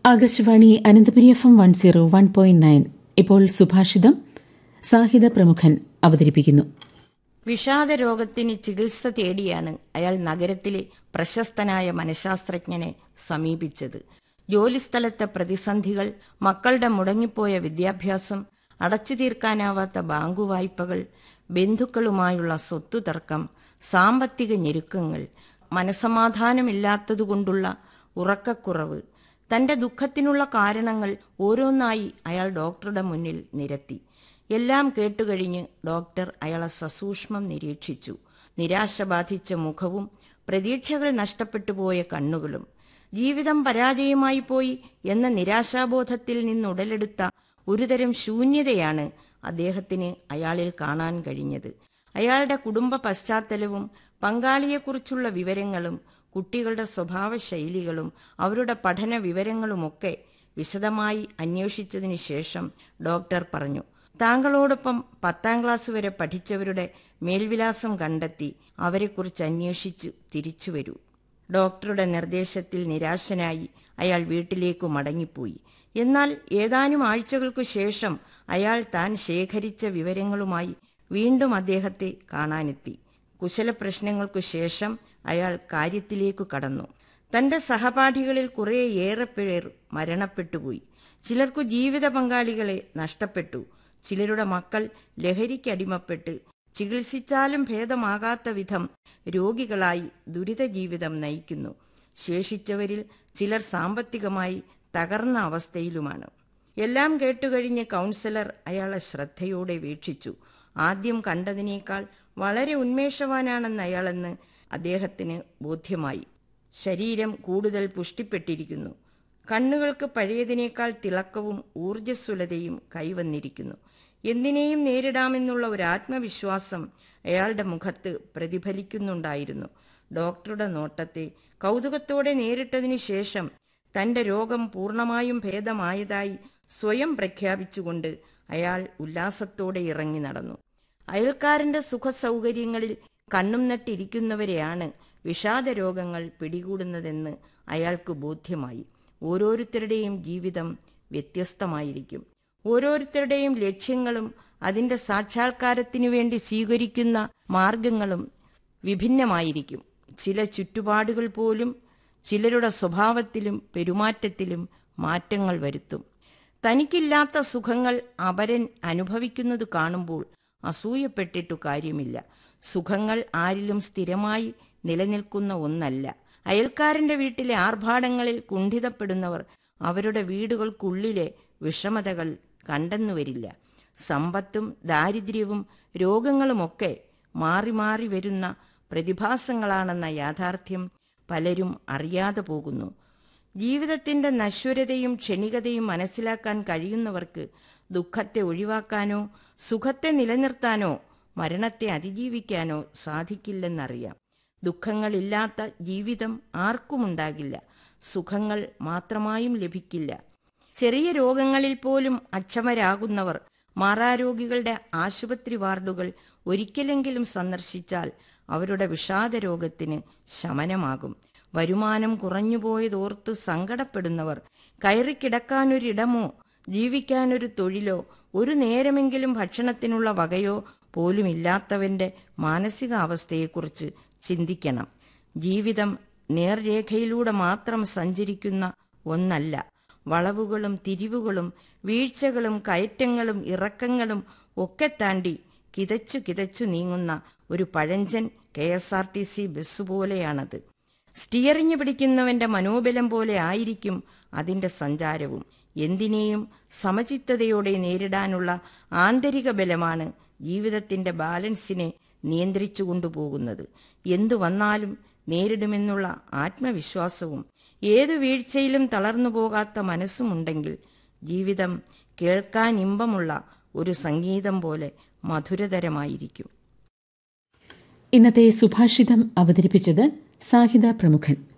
Akashvani Ananthapuri F M one zero one point nine ഇപ്പോൾ സുഭാഷിതം സാഹിത പ്രമുഖൻ അവതരിപ്പിക്കുന്നു വിഷാദ രോഗത്തിന് ചികിത്സ തേടിയാണ് അയാൾ നഗരത്തിലെ പ്രശസ്തനായ മനഃശാസ്ത്രജ്ഞനെ സമീപിച്ചത് ജോലിസ്ഥലത്തെ പ്രതിസന്ധികൾ മക്കളുടെ മുടങ്ങിപ്പോയ വിദ്യാഭ്യാസം അടച്ചു തീർക്കാനാവാത്ത ബാങ്കു വായ്പകൾ ബന്ധുക്കളുമായുള്ള സ്വത്തു തർക്കം സാമ്പത്തിക ഞെരുക്കങ്ങൾ മനസമാധാനമില്ലാത്തതുകൊണ്ടുള്ള ഉറക്കക്കുറവ് തന്റെ ദുഃഖത്തിനുള്ള കാരണങ്ങൾ ഓരോന്നായി അയാൾ ഡോക്ടറുടെ മുന്നിൽ നിരത്തി എല്ലാം കേട്ടുകഴിഞ്ഞ് ഡോക്ടർ അയാളെ സസൂക്ഷ്മം നിരീക്ഷിച്ചു നിരാശ ബാധിച്ച മുഖവും പ്രതീക്ഷകൾ നഷ്ടപ്പെട്ടു പോയ കണ്ണുകളും ജീവിതം പരാജയമായി പോയി എന്ന നിരാശാബോധത്തിൽ നിന്നുടലെടുത്ത ഒരുതരം ശൂന്യതയാണ് അദ്ദേഹത്തിന് അയാളിൽ കാണാൻ കഴിഞ്ഞത് അയാളുടെ കുടുംബ പശ്ചാത്തലവും പങ്കാളിയെക്കുറിച്ചുള്ള വിവരങ്ങളും കുട്ടികളുടെ സ്വഭാവ ശൈലികളും അവരുടെ പഠന വിവരങ്ങളുമൊക്കെ വിശദമായി അന്വേഷിച്ചതിന് ശേഷം ഡോക്ടർ പറഞ്ഞു താങ്കളോടൊപ്പം പത്താം ക്ലാസ് വരെ പഠിച്ചവരുടെ മേൽവിലാസം കണ്ടെത്തി അവരെക്കുറിച്ച് അന്വേഷിച്ചു തിരിച്ചു വരൂ ഡോക്ടറുടെ നിർദ്ദേശത്തിൽ നിരാശനായി അയാൾ വീട്ടിലേക്കു മടങ്ങിപ്പോയി എന്നാൽ ഏതാനും ആഴ്ചകൾക്കു ശേഷം അയാൾ താൻ ശേഖരിച്ച വിവരങ്ങളുമായി വീണ്ടും അദ്ദേഹത്തെ കാണാനെത്തി കുശല പ്രശ്നങ്ങൾക്കു ശേഷം അയാൾ കാര്യത്തിലേക്കു കടന്നു തന്റെ സഹപാഠികളിൽ കുറേയേറെ പേർ മരണപ്പെട്ടുപോയി ചിലർക്കു ജീവിത പങ്കാളികളെ നഷ്ടപ്പെട്ടു ചിലരുടെ മക്കൾ ലഹരിക്കടിമപ്പെട്ട് ചികിത്സിച്ചാലും ഭേദമാകാത്ത വിധം രോഗികളായി ദുരിത ജീവിതം നയിക്കുന്നു ശേഷിച്ചവരിൽ ചിലർ സാമ്പത്തികമായി തകർന്ന അവസ്ഥയിലുമാണ് എല്ലാം കേട്ടുകഴിഞ്ഞ് കൗൺസിലർ അയാളെ ശ്രദ്ധയോടെ വീക്ഷിച്ചു ആദ്യം കണ്ടതിനേക്കാൾ വളരെ ഉന്മേഷവാനാണെന്ന് അയാളെന്ന് അദ്ദേഹത്തിന് ബോധ്യമായി ശരീരം കൂടുതൽ പുഷ്ടിപ്പെട്ടിരിക്കുന്നു കണ്ണുകൾക്ക് പഴയതിനേക്കാൾ തിളക്കവും ഊർജ്ജസ്വലതയും കൈവന്നിരിക്കുന്നു എന്തിനേയും നേരിടാമെന്നുള്ള ഒരു ആത്മവിശ്വാസം അയാളുടെ മുഖത്ത് പ്രതിഫലിക്കുന്നുണ്ടായിരുന്നു ഡോക്ടറുടെ നോട്ടത്തെ കൗതുകത്തോടെ നേരിട്ടതിനു ശേഷം തന്റെ രോഗം പൂർണ്ണമായും ഭേദമായതായി സ്വയം പ്രഖ്യാപിച്ചുകൊണ്ട് അയാൾ ഉല്ലാസത്തോടെ ഇറങ്ങി നടന്നു അയൽക്കാരന്റെ സുഖസൗകര്യങ്ങളിൽ കണ്ണും നട്ടിരിക്കുന്നവരെയാണ് വിഷാദ രോഗങ്ങൾ പിടികൂടുന്നതെന്ന് അയാൾക്ക് ബോധ്യമായി ഓരോരുത്തരുടെയും ജീവിതം വ്യത്യസ്തമായിരിക്കും ഓരോരുത്തരുടെയും ലക്ഷ്യങ്ങളും അതിന്റെ സാക്ഷാത്കാരത്തിനു വേണ്ടി സ്വീകരിക്കുന്ന മാർഗങ്ങളും വിഭിന്നമായിരിക്കും ചില ചുറ്റുപാടുകൾ പോലും ചിലരുടെ സ്വഭാവത്തിലും പെരുമാറ്റത്തിലും മാറ്റങ്ങൾ വരുത്തും തനിക്കില്ലാത്ത സുഖങ്ങൾ അപരൻ അനുഭവിക്കുന്നത് കാണുമ്പോൾ അസൂയപ്പെട്ടിട്ടു കാര്യമില്ല സുഖങ്ങൾ ആരിലും സ്ഥിരമായി നിലനിൽക്കുന്ന ഒന്നല്ല അയൽക്കാരന്റെ വീട്ടിലെ ആർഭാടങ്ങളിൽ കുണ്ഠിതപ്പെടുന്നവർ അവരുടെ വീടുകൾക്കുള്ളിലെ വിഷമതകൾ കണ്ടെന്നു വരില്ല സമ്പത്തും ദാരിദ്ര്യവും രോഗങ്ങളുമൊക്കെ മാറി മാറി വരുന്ന പ്രതിഭാസങ്ങളാണെന്ന യാഥാർത്ഥ്യം പലരും അറിയാതെ പോകുന്നു ജീവിതത്തിന്റെ നശ്വരതയും ക്ഷണികതയും മനസ്സിലാക്കാൻ കഴിയുന്നവർക്ക് ദുഃഖത്തെ ഒഴിവാക്കാനോ സുഖത്തെ നിലനിർത്താനോ മരണത്തെ അതിജീവിക്കാനോ സാധിക്കില്ലെന്നറിയാം ദുഃഖങ്ങളില്ലാത്ത ജീവിതം ആർക്കുമുണ്ടാകില്ല സുഖങ്ങൾ മാത്രമായും ലഭിക്കില്ല ചെറിയ രോഗങ്ങളിൽ പോലും അക്ഷമരാകുന്നവർ മാറാരോഗികളുടെ ആശുപത്രി വാർഡുകൾ ഒരിക്കലെങ്കിലും സന്ദർശിച്ചാൽ അവരുടെ വിഷാദ രോഗത്തിന് ശമനമാകും വരുമാനം കുറഞ്ഞുപോയതോർത്ത് സങ്കടപ്പെടുന്നവർ കയറിക്കിടക്കാനൊരിടമോ ജീവിക്കാനൊരു തൊഴിലോ ഒരു നേരമെങ്കിലും ഭക്ഷണത്തിനുള്ള വകയോ പോലുമില്ലാത്തവന്റെ മാനസികാവസ്ഥയെക്കുറിച്ച് ചിന്തിക്കണം ജീവിതം നേർരേഖയിലൂടെ മാത്രം സഞ്ചരിക്കുന്ന ഒന്നല്ല വളവുകളും തിരിവുകളും വീഴ്ചകളും കയറ്റങ്ങളും ഇറക്കങ്ങളും ഒക്കെ താണ്ടി കിതച്ചു കിതച്ചു നീങ്ങുന്ന ഒരു പഴഞ്ചൻ K S R T C bus പോലെയാണത് സ്റ്റിയറിഞ്ഞ് പിടിക്കുന്നവന്റെ മനോബലം പോലെ ആയിരിക്കും അതിന്റെ സഞ്ചാരവും എന്തിനേയും സമചിത്തതയോടെ നേരിടാനുള്ള ആന്തരിക ബലമാണ് ജീവിതത്തിന്റെ ബാലൻസിനെ നിയന്ത്രിച്ചു കൊണ്ടുപോകുന്നത് എന്തു വന്നാലും നേരിടുമെന്നുള്ള ആത്മവിശ്വാസവും ഏതു വീഴ്ചയിലും തളർന്നു പോകാത്ത മനസ്സുമുണ്ടെങ്കിൽ ജീവിതം കേൾക്കാൻ ഇമ്പമുള്ള ഒരു സംഗീതം പോലെ മധുരതരമായിരിക്കും ഇന്നത്തെ സുഭാഷിതം അവതരിപ്പിച്ചത് സാഹിത പ്രമുഖൻ